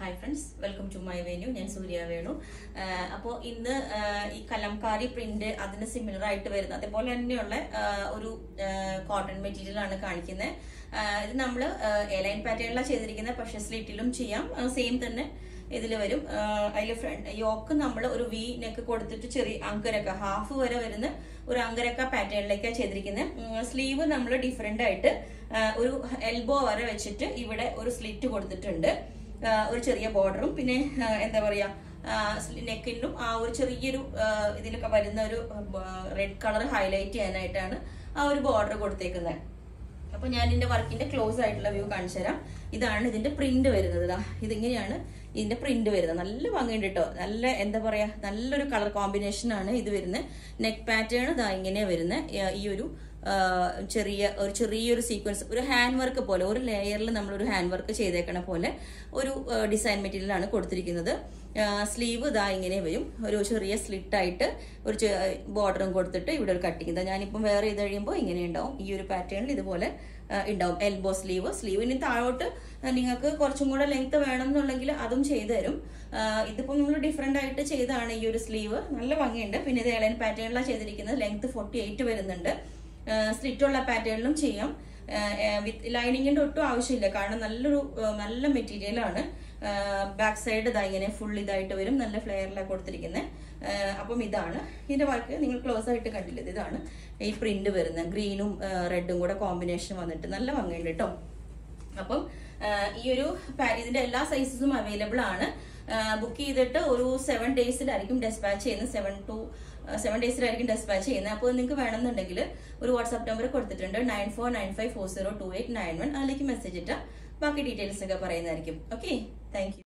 hi friends welcome to my venue ഞാൻ സൂര്യ വേണു അപ്പോൾ ഇന്ന് ആഹ് ഈ കലംകാരി പ്രിന്റ് അതിന് സിമിലർ ആയിട്ട് വരുന്ന അതേപോലെ തന്നെയുള്ള ആഹ് ഒരു കോട്ടൺ മെറ്റീരിയൽ ആണ് കാണിക്കുന്നത് ഇത് നമ്മൾ എലൈൻ പാറ്റേണിലാണ് ചെയ്തിരിക്കുന്നത് പക്ഷേ സ്ലിറ്റിലും ചെയ്യാം സെയിം തന്നെ ഇതിൽ വരും അതിൽ ഫ്രണ്ട് യോക്ക് നമ്മൾ ഒരു വി നെക്ക് കൊടുത്തിട്ട് ചെറിയ അങ്കരക്ക ഹാഫ് വരെ വരുന്ന ഒരു അങ്കരക്ക പാറ്റേണിലേക്കാണ് ചെയ്തിരിക്കുന്നത് സ്ലീവ് നമ്മൾ ഡിഫറെന്റ് ആയിട്ട് ആ, ഒരു എൽബോ വരെ വെച്ചിട്ട് ഇവിടെ ഒരു സ്ലിറ്റ് കൊടുത്തിട്ടുണ്ട് ആ, ഒരു ചെറിയ ബോർഡറും പിന്നെ ആ, എന്താ പറയാ നെക്കിനും ആ ഒരു ചെറിയൊരു ആ, ഇതിലൊക്കെ വരുന്ന ഒരു റെഡ് കളർ ഹൈലൈറ്റ് ചെയ്യാനായിട്ടാണ് ആ ഒരു ബോർഡർ കൊടുത്തേക്കുന്നത് അപ്പൊ ഞാൻ ഇതിന്റെ വർക്കിന്റെ ക്ലോസ് ആയിട്ടുള്ള വ്യൂ കാണിച്ചു തരാം ഇതാണ് ഇതിന്റെ പ്രിന്റ് വരുന്നത് ദാ ഇതിങ്ങനെയാണ് ഇതിന്റെ പ്രിന്റ് വരുന്നത് നല്ല ഭംഗിയുണ്ട് കേട്ടോ നല്ല എന്താ പറയാ നല്ലൊരു കളർ കോമ്പിനേഷൻ ആണ് ഇത് വരുന്നത് നെക്ക് പാറ്റേൺ ഇതാ ഇങ്ങനെയാ വരുന്നത് ഈ ഒരു ആ, ചെറിയ ഒരു ചെറിയൊരു സീക്വൻസ് ഒരു ഹാൻഡ് വർക്ക് പോലെ ഒരു ലെയറിൽ നമ്മൾ ഒരു ഹാൻഡ് വർക്ക് ചെയ്തേക്കണ പോലെ ഒരു ഡിസൈൻ മെറ്റീരിയൽ ആണ് കൊടുത്തിരിക്കുന്നത് സ്ലീവ് ഇതാ ഇങ്ങനെ വരും ഒരു ചെറിയ സ്ലിറ്റ് ആയിട്ട് ഒരു ബോർഡറും കൊടുത്തിട്ട് ഇവിടെ ഒരു കട്ടിങ് ഇതാ ഞാനിപ്പം വേറെ ചെയ്ത് കഴിയുമ്പോൾ ഇങ്ങനെ ഉണ്ടാവും ഈ ഒരു പാറ്റേണിൽ ഇതുപോലെ ആ, ഉണ്ടാവും എൽബോ സ്ലീവ് സ്ലീവിന് താഴോട്ട് നിങ്ങൾക്ക് കുറച്ചും കൂടെ ലെങ്ത് വേണം എന്നുണ്ടെങ്കിൽ അതും ചെയ്തു തരും ആ, ഇതിപ്പം നമ്മൾ ഡിഫറെന്റ് ആയിട്ട് ചെയ്താണ് ഈ ഒരു സ്ലീവ് നല്ല ഭംഗിയുണ്ട് പിന്നെ ഇത് എലൻ പാറ്റേണിലാണ് ചെയ്തിരിക്കുന്നത് ലെങ്ത് ഫോർട്ടി എയ്റ്റ് വരുന്നുണ്ട് സ്ലിറ്റ് ഉള്ള പാറ്റേണിലും ചെയ്യാം വിത്ത് ലൈനിങ്ങിന്റെ ഒട്ടും ആവശ്യമില്ല കാരണം നല്ലൊരു ആ, നല്ല മെറ്റീരിയൽ ആണ് ബാക്ക് സൈഡ് ഇതാ ഇങ്ങനെ ഫുൾ ഇതായിട്ട് വരും നല്ല ഫ്ലെയറിലാണ് കൊടുത്തിരിക്കുന്നത് അപ്പം ഇതാണ് ഇതിന്റെ വർക്ക് നിങ്ങൾ ക്ലോസ് ആയിട്ട് കണ്ടില്ല ഇതാണ് ഈ പ്രിന്റ് വരുന്നത് ഗ്രീനും റെഡും കൂടെ കോമ്പിനേഷൻ വന്നിട്ട് നല്ല ഭംഗിയുണ്ട് കേട്ടോ അപ്പം ആ, ഈ ഒരു പാ- ഇതിന്റെ എല്ലാ സൈസസും അവൈലബിൾ ആണ് ബുക്ക് ചെയ്തിട്ട് ഒരു സെവൻ ഡേയ്സിലായിരിക്കും ഡെസ്പാച്ച് ചെയ്യുന്നത് സെവൻ ടു സെവൻ ഡേയ്സിലായിരിക്കും ഡെസ്പാച്ച് ചെയ്യുന്നത് അപ്പോൾ നിങ്ങൾക്ക് വേണമെന്നുണ്ടെങ്കിൽ ഒരു വാട്സാപ്പ് നമ്പർ കൊടുത്തിട്ടുണ്ട് nine four nine five four zero two eight nine one അതിലേക്ക് മെസ്സേജ് ഇട്ടാൽ ബാക്കി ഡീറ്റെയിൽസ് ഒക്കെ പറയുന്നതായിരിക്കും ഓക്കെ താങ്ക്